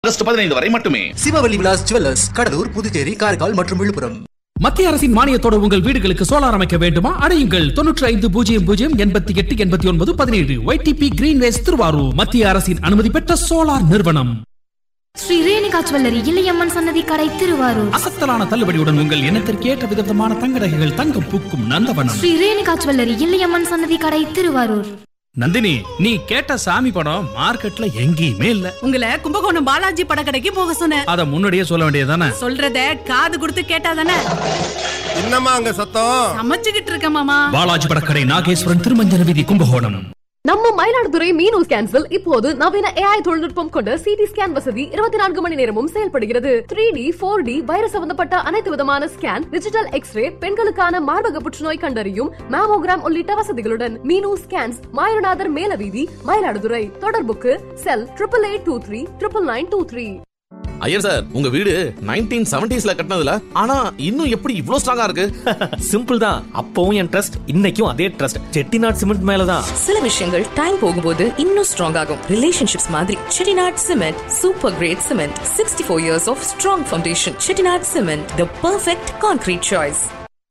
August பதினைந்து வரை மட்டுமே சிவவல்லி விலாஸ் ஜுவல்லர்ஸ் கடலூர் புதுச்சேரி காரைக்கால் மற்றும் விழுப்புரம் மத்திய அரசின் மானியத்தோடு உங்கள் வீடுகளுக்கு சோலார் அமைக்க வேண்டுமா அடையுங்கள் தொன்னூற்றி ஐந்து பூஜ்ஜியம் பூஜ்ஜியம் எண்பத்தி எட்டு எண்பத்தி ஒன்பது பதினேழு ஒய்டிபி கிரீன்வேஸ் திருவாரூர் மத்திய அரசின் அனுமதி பெற்ற சோலார் நிறுவனம் ஸ்ரீ ரேணுகா ஜுவல்லரி இளையம்மன் சன்னதி கடை திருவாரூர் அசத்தலான தள்ளுபடியுடன் உங்கள் எண்ணத்திற்கு ஏற்ற விதமான தங்க நகைகள் தங்கம் பூக்கும் நந்தவனம் ஸ்ரீ ரேணுகா ஜுவல்லரி இளையம்மன் சன்னதி கடை திருவாரூர் நந்தினி நீ கேட்ட சாமி படம் மார்க்கெட்ல எங்கேயுமே இல்ல உங்களை கும்பகோணம் பாலாஜி படக்கடைக்கு போக சொன்னேன் அத முன்னாடியே சொல்ல வேண்டியதானே சொல்றத காது கொடுத்து கேட்டாதானே என்னம்மா அங்க சத்தம் சமைச்சுக்கிட்டு இருக்க மாமா பாலாஜி படக்கடை நாகேஸ்வரன் திருமஞ்சன வீதி கும்பகோணம் நம்ம மயிலாடுதுறை மீனு ஸ்கேன்ஸில் இப்போது நவீன ஏஐ தொழில்நுட்பம் கொண்ட சிடி ஸ்கேன் வசதி இருபத்தி நான்கு மணி நேரமும் செயல்படுகிறது three D four D virus சம்பந்தப்பட்ட அனைத்து விதமான ஸ்கேன் டிஜிட்டல் எக்ஸ்ரே பெண்களுக்கான மார்பக புற்றுநோய் கண்டறியும் மேமோகிராம் உள்ளிட்ட வசதிகளுடன் மீனு ஸ்கேன்ஸ் மாயநாதர் மேலவீதி மயிலாடுதுறை தொடர்புக்கு cell triple eight two three triple nine two three Iyer sir உங்க வீடு நைன்டீன் செவன்டிஸ்ல கட்டினதுல ஆனா இன்னும் எப்படி இவ்ளோ ஸ்ட்ராங்கா இருக்கு சிம்பிள் தான் அப்பவும் என் ட்ரஸ்ட் இன்னைக்கும் அதே ட்ரஸ்ட் செட்டிநாட் சிமெண்ட் மேலதான் சில விஷயங்கள் டைம் போகும்போது இன்னும் ஸ்ட்ராங் ஆகும் ரிலேஷன்ஷிப்ஸ் மாதிரி Chettinad cement super great cement sixty four years of strong foundation Chettinad cement the perfect concrete choice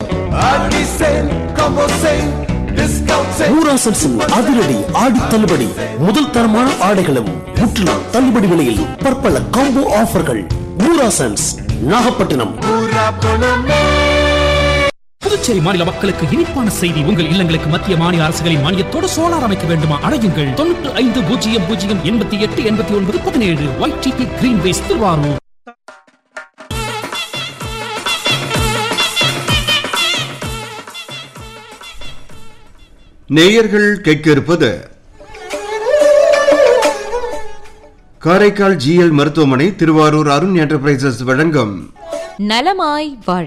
ஊராசன்ஸின் அதிரடி ஆடி தள்ளுபடி முதல் தரமான ஆடைகளும் முற்றிலும் தள்ளுபடி விலையில் பற்பல காம்போ ஆஃபர்கள் ஊராசன்ஸ் நாகப்பட்டினம் புதுச்சேரி மாநில மக்களுக்கு இனிப்பான செய்தி உங்கள் இல்லங்களுக்கு மத்திய மாநில அரசுகளின் மானியத்தோடு சோலார் அமைக்க வேண்டுமா அடையுங்கள் தொண்ணூற்று ஐந்து பூஜ்ஜியம் பூஜ்ஜியம் எண்பத்தி எட்டு எண்பத்தி ஒன்பது பதினேழு ஒய்டிபி கிரீன்வேஸ் திருவாரூர் நேயர்கள் கேட்க இருப்பது காரைக்கால் ஜிஎல் மருத்துவமனை திருவாரூர் அருண் என்டர்பிரைசஸ் வழங்கும் நலமாய் வாழ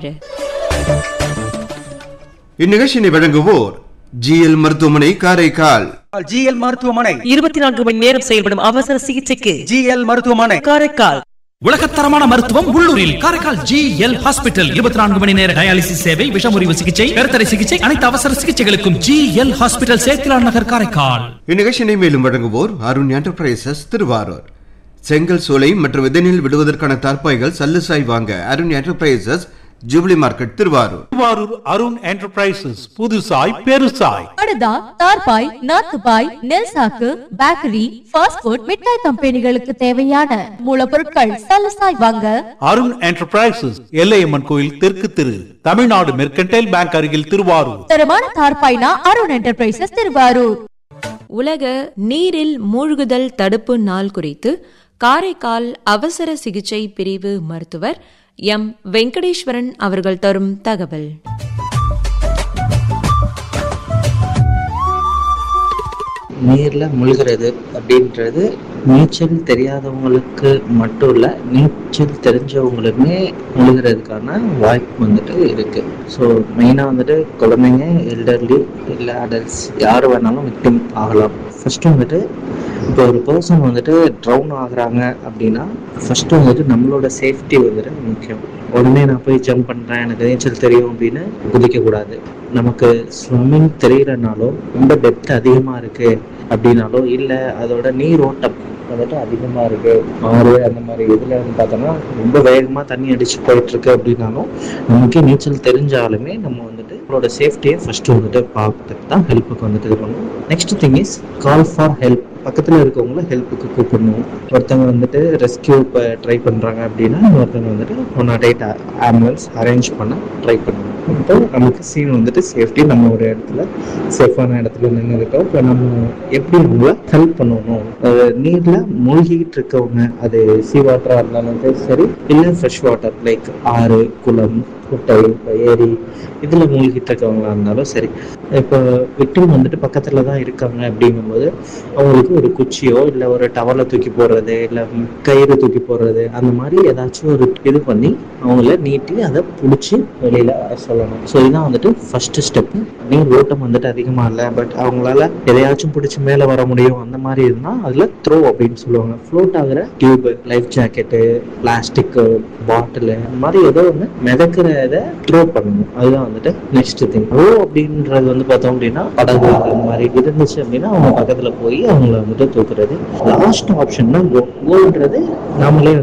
இந்நிகழ்ச்சியினை வழங்குவோர் ஜிஎல் மருத்துவமனை காரைக்கால் ஜிஎல் மருத்துவமனை இருபத்தி நான்கு மணி நேரம் செயல்படும் அவசர சிகிச்சைக்கு ஜிஎல் மருத்துவமனை காரைக்கால் உலகத்தரமான மருத்துவம் உள்ளூரில் காரைக்கால் ஜி எல் ஹாஸ்பிட்டல் இருபத்தி நான்கு மணி நேர டயாலிசிஸ் சேவை விஷமுறிவு சிகிச்சை கருத்தடை சிகிச்சை அனைத்து அவசர சிகிச்சைகளுக்கும் ஜி எல் ஹாஸ்பிட்டல் சேத்திலான் நகர் காரைக்கால் இந்நிகழ்ச்சியினை மேலும் வழங்குவோர் அருண் என்டர்பிரைசஸ் திருவாரூர் செங்கல் சோலை மற்றும் இதனில் விடுவதற்கான தார்ப்பாய்கள் சல்லுசாய் வாங்க Arun enterprises jubilee market Thiruvarur Thiruvarur Arun enterprises புதுசாய் பெருசாய் படுதா தார்பாய் நாத்துபாய் நெல் சாக்கு பேக்கரி ஃபாஸ்ட் ஃபுட் மிட்டாய் கம்பெனிகளுக்கு தேவையான மூலப்பொருட்கள் சலசாய் வாங்க அருண் என்டர்பிரைசஸ் எல்லையம்மன் கோயில் தெற்கு திரு தமிழ்நாடு மெர்கன்டைல் பேங்க் அருகில் திருவாரூர் தரமான தார்பாய்னா அருண் என்டர்பிரைசஸ் திருவாரூர் உலக நீரில் மூழ்குதல் தடுப்பு நாள் குறித்து காரைக்கால் அவசர சிகிச்சை பிரிவு மருத்துவர் எம் வெங்கடேஸ்வரன் அவர்கள் தரும் தகவல் நீரில் முழுகிறது அப்படின்றது நீச்சல் தெரியாதவங்களுக்கு மட்டும் இல்லை நீச்சல் தெரிஞ்சவங்களுமே முழுகிறதுக்கான வாய்ப்பு வந்துட்டு இருக்குது ஸோ மெயினாக வந்துட்டு குழந்தைங்க எல்டர்லி இல்லை அடல்ட்ஸ் யார் வேணாலும் விக்டிம் ஆகலாம் ஃபஸ்ட்டு வந்துட்டு இப்போ ஒரு பர்சன் வந்துட்டு ட்ரவுன் ஆகுறாங்க அப்படின்னா ஃபஸ்ட்டு வந்துட்டு நம்மளோட சேஃப்டி வந்துட்டு முக்கியம் உடனே நான் போய் ஜம்ப் பண்ணுறேன் எனக்கு நீச்சல் தெரியும் அப்படின்னு குதிக்கக்கூடாது நமக்கு ஸ்விம்மிங் தெரியலனாலோ ரொம்ப டெப்த் அதிகமாக இருக்குது அப்படின்னாலோ இல்லை அதோட நீர் ஓட்டம் வந்துட்டு அதிகமாக இருக்குது ஆறு அந்த மாதிரி இதில் வந்து பார்த்தோன்னா ரொம்ப வேகமாக தண்ணி அடிச்சு போயிட்டு இருக்கு அப்படின்னாலும் நமக்கு நீச்சல் தெரிஞ்சாலுமே நம்ம வந்துட்டு நம்மளோட சேஃப்டியை ஃபஸ்ட்டு வந்துட்டு பார்த்துட்டு தான் ஹெல்ப்புக்கு வந்துட்டு இது பண்ணணும் next thing is call for help பக்கத்தில் இருக்கவங்கள ஹெல்ப்புக்கு கூப்பிடணும் ஒருத்தவங்க வந்துட்டு ரெஸ்கியூ இப்போ ட்ரை பண்ணுறாங்க அப்படின்னா ஒருத்தவங்க வந்துட்டு one nought eight ambulance arrange பண்ண ட்ரை பண்ணணும் இப்போ நமக்கு சீன் வந்துட்டு சேஃப்டி நம்ம ஒரு இடத்துல சேஃபான இடத்துல நின்று இருக்கோம் இப்போ நம்ம எப்படி அவங்கள ஹெல்ப் பண்ணணும் நீரில் மூழ்கிட்டு இருக்கவங்க அது சீ வாட்டராக இருந்தாலும் சரி இல்லை ஃப்ரெஷ் வாட்டர் லைக் ஆறு குளம் குட்டை ஏரி இதில் மூழ்கிட்டு இருக்கவங்களா இருந்தாலும் சரி இப்போ விக்டிம் வந்துட்டு பக்கத்தில் தான் இருக்காங்க அப்படிங்கும்போது அவங்களுக்கு ஒரு குச்சியோ இல்லை ஒரு டவலை தூக்கி போடுறது இல்லை கயிறு தூக்கி போடுறது அந்த மாதிரி ஏதாச்சும் ஒரு இது பண்ணி அவங்கள நீட்டி அதை பிடிச்சி வெளியில் வர சொல்லணும் ஸோ இதுதான் வந்துட்டு ஃபர்ஸ்ட் ஸ்டெப்பு நீர் ஓட்டம் வந்துட்டு அதிகமாக இல்லை பட் அவங்களால எதையாச்சும் பிடிச்சி மேலே வர முடியும் அந்த மாதிரி இருந்தால் அதில் த்ரோ அப்படின்னு சொல்லுவாங்க ஃப்ளோட் ஆகிற tube life jacket plastic bottle அந்த மாதிரி ஏதோ ஒன்று மிதக்கிற இதை த்ரோ பண்ணணும் அதுதான் வந்துட்டு நெக்ஸ்ட் திங் ரோ அப்படின்றது வந்து பார்த்தோம் அப்படின்னா படகு அந்த மாதிரி இருந்துச்சு அப்படின்னா அவங்க பக்கத்தில் போய் அவங்கள வந்துட்டு தூக்குறது லாஸ்ட் ஆப்ஷன் தான் ரோ கோல்ன்றது நம்மளே